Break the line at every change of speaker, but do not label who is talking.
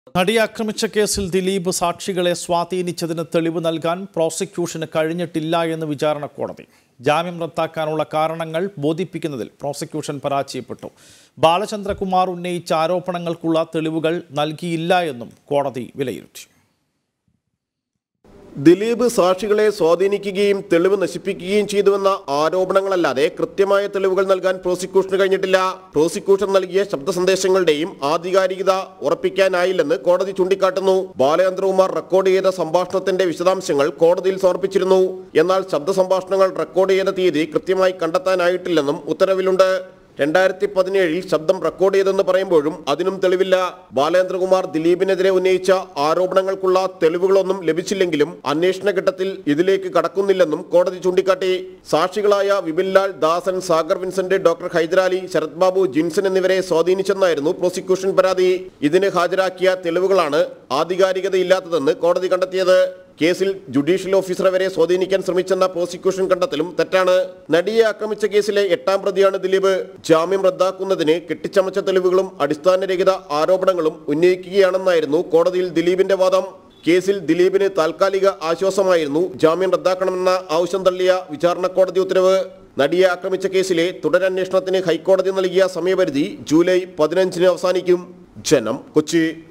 നടിയെ ആക്രമിച്ച കേസിൽ ദിലീപ് സാക്ഷികളെ സ്വാധീനിച്ചതിന് തെളിവ് നൽകാൻ പ്രോസിക്യൂഷന് കഴിഞ്ഞിട്ടില്ല എന്ന് വിചാരണ കോടതി ജാമ്യം റദ്ദാക്കാനുള്ള കാരണങ്ങൾ ബോധിപ്പിക്കുന്നതിൽ പ്രോസിക്യൂഷൻ പരാജയപ്പെട്ടു ബാലചന്ദ്രകുമാർ ഉന്നയിച്ച ആരോപണങ്ങൾക്കുള്ള തെളിവുകൾ നൽകിയില്ല എന്നും കോടതി വിലയിരുത്തി
ദിലീപ് സാക്ഷികളെ സ്വാധീനിക്കുകയും തെളിവ് നശിപ്പിക്കുകയും ചെയ്തുവെന്ന ആരോപണങ്ങളല്ലാതെ കൃത്യമായ തെളിവുകൾ നൽകാൻ പ്രോസിക്യൂഷന് കഴിഞ്ഞിട്ടില്ല പ്രോസിക്യൂഷൻ നൽകിയ ശബ്ദ സന്ദേശങ്ങളുടെയും ആധികാരികത ഉറപ്പിക്കാനായില്ലെന്ന് കോടതി ചൂണ്ടിക്കാട്ടുന്നു ബാലചന്ദ്രകുമാർ റെക്കോർഡ് ചെയ്ത സംഭാഷണത്തിന്റെ വിശദാംശങ്ങൾ കോടതിയിൽ സമർപ്പിച്ചിരുന്നു എന്നാൽ ശബ്ദ സംഭാഷണങ്ങൾ റെക്കോർഡ് ചെയ്ത തീയതി കൃത്യമായി കണ്ടെത്താനായിട്ടില്ലെന്നും ഉത്തരവിലുണ്ട് രണ്ടായിരത്തി പതിനേഴിൽ ശബ്ദം റെക്കോർഡ് ചെയ്തെന്ന് പറയുമ്പോഴും അതിനും തെളിവില്ല ബാലേന്ദ്രകുമാർ ദിലീപിനെതിരെ ഉന്നയിച്ച ആരോപണങ്ങൾക്കുള്ള തെളിവുകളൊന്നും ലഭിച്ചില്ലെങ്കിലും അന്വേഷണ ഘട്ടത്തിൽ ഇതിലേക്ക് കടക്കുന്നില്ലെന്നും കോടതി ചൂണ്ടിക്കാട്ടി സാക്ഷികളായ വിപിൻലാൽ ദാസൻ സാഗർ വിൻസെന്റ് ഡോക്ടർ ഹൈദരാലി ശരത് ബാബു ജിൻസൺ എന്നിവരെ സ്വാധീനിച്ചെന്നായിരുന്നു പ്രോസിക്യൂഷൻ പരാതി ഇതിന് ഹാജരാക്കിയ തെളിവുകളാണ് ആധികാരികതയില്ലാത്തതെന്ന് കോടതി കണ്ടെത്തിയത് കേസിൽ ജുഡീഷ്യൽ ഓഫീസറെ വരെ സ്വാധീനിക്കാൻ ശ്രമിച്ചെന്ന പ്രോസിക്യൂഷൻ കണ്ടെത്തലും തെറ്റാണ് നടിയെ ആക്രമിച്ച കേസിലെ എട്ടാം പ്രതിയാണ് ദിലീപ് ജാമ്യം റദ്ദാക്കുന്നതിന് കെട്ടിച്ചമച്ച തെളിവുകളും അടിസ്ഥാനരഹിത ആരോപണങ്ങളും ഉന്നയിക്കുകയാണെന്നായിരുന്നു കോടതിയിൽ ദിലീപിന്റെ വാദം കേസിൽ ദിലീപിന് താൽക്കാലിക ആശ്വാസമായിരുന്നു ജാമ്യം റദ്ദാക്കണമെന്ന ആവശ്യം തള്ളിയ വിചാരണ കോടതി ഉത്തരവ് നടിയെ ആക്രമിച്ച കേസിലെ തുടരന്വേഷണത്തിന് ഹൈക്കോടതി നൽകിയ സമയപരിധി ജൂലൈ പതിനഞ്ചിന് അവസാനിക്കും ജനം കൊച്ചി